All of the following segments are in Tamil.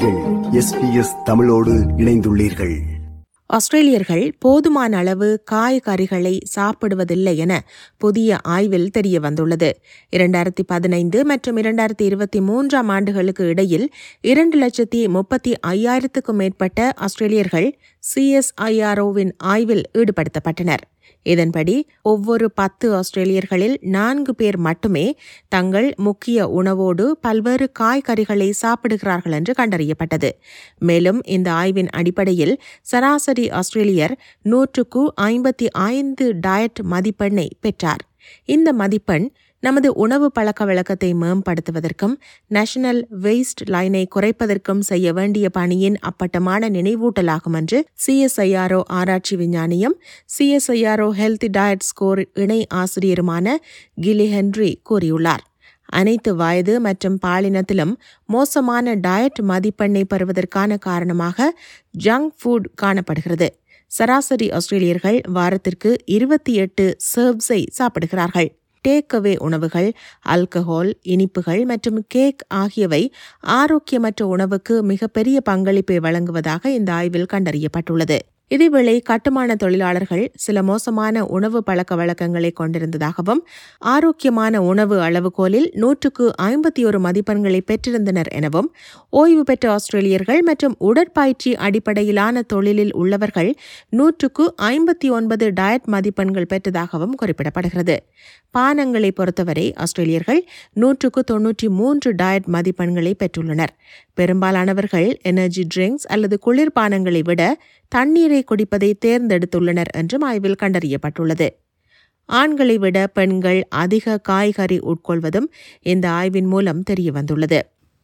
நீங்கள் எஸ்பிஎஸ் தமிழோடு இணைந்துள்ளீர்கள் ஆஸ்திரேலியர்கள் போதுமான அளவு காய்கறிகளை சாப்பிடுவதில்லை என புதிய ஆய்வில் தெரிய வந்துள்ளது இரண்டாயிரத்தி பதினைந்து மற்றும் இரண்டாயிரத்தி இருபத்தி மூன்றாம் ஆண்டுகளுக்கு இடையில் இரண்டு லட்சத்தி முப்பத்தி ஐயாயிரத்துக்கும் மேற்பட்ட ஆஸ்திரேலியர்கள் சிஎஸ்ஐஆர்ஓவின் ஆய்வில் ஈடுபடுத்தப்பட்டனர் இதன்படி ஒவ்வொரு பத்து ஆஸ்திரேலியர்களில் நான்கு பேர் மட்டுமே தங்கள் முக்கிய உணவோடு பல்வேறு காய்கறிகளை சாப்பிடுகிறார்கள் என்று கண்டறியப்பட்டது மேலும் இந்த ஆய்வின் அடிப்படையில் சராசரி ஆஸ்திரேலியர் நூற்றுக்கு ஐம்பத்தி ஐந்து டயட் மதிப்பெண்ணை பெற்றார் இந்த மதிப்பெண் நமது உணவு பழக்க வழக்கத்தை மேம்படுத்துவதற்கும் நேஷனல் வேஸ்ட் லைனை குறைப்பதற்கும் செய்ய வேண்டிய பணியின் அப்பட்டமான நினைவூட்டலாகும் என்று சிஎஸ்ஐஆர்ஓ ஆராய்ச்சி விஞ்ஞானியும் சிஎஸ்ஐஆர்ஓ ஹெல்த் டயட் ஸ்கோர் இணை ஆசிரியருமான கிலி ஹென்ரி கூறியுள்ளார் அனைத்து வயது மற்றும் பாலினத்திலும் மோசமான டயட் மதிப்பெண்ணை பெறுவதற்கான காரணமாக ஜங்க் ஃபுட் காணப்படுகிறது சராசரி ஆஸ்திரேலியர்கள் வாரத்திற்கு இருபத்தி எட்டு சர்வ்ஸை சாப்பிடுகிறார்கள் டேக் அவே உணவுகள் ஆல்கஹால் இனிப்புகள் மற்றும் கேக் ஆகியவை ஆரோக்கியமற்ற உணவுக்கு மிகப்பெரிய பங்களிப்பை வழங்குவதாக இந்த ஆய்வில் கண்டறியப்பட்டுள்ளது இதேவேளை கட்டுமான தொழிலாளர்கள் சில மோசமான உணவு பழக்க வழக்கங்களை கொண்டிருந்ததாகவும் ஆரோக்கியமான உணவு அளவுகோலில் நூற்றுக்கு ஐம்பத்தி ஒரு மதிப்பெண்களை பெற்றிருந்தனர் எனவும் ஓய்வு பெற்ற ஆஸ்திரேலியர்கள் மற்றும் உடற்பயிற்சி அடிப்படையிலான தொழிலில் உள்ளவர்கள் நூற்றுக்கு ஐம்பத்தி ஒன்பது டயட் மதிப்பெண்கள் பெற்றதாகவும் குறிப்பிடப்படுகிறது பானங்களை பொறுத்தவரை ஆஸ்திரேலியர்கள் நூற்றுக்கு தொன்னூற்றி மூன்று டயட் மதிப்பெண்களை பெற்றுள்ளனர் பெரும்பாலானவர்கள் எனர்ஜி ட்ரிங்க்ஸ் அல்லது குளிர்பானங்களை விட தண்ணீரை குடிப்பதை தேர்ந்தெடுத்துள்ளனர் என்றும் ஆய்வில் கண்டறியப்பட்டுள்ளது ஆண்களை விட பெண்கள் அதிக காய்கறி உட்கொள்வதும் இந்த ஆய்வின் மூலம் தெரியவந்துள்ளது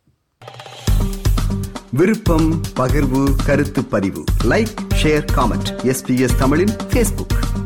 விருப்பம் பகிர்வு கருத்து பதிவு லைக் ஷேர் காமெண்ட் எஸ்பிஎஸ் தமிழின் ஃபேஸ்புக்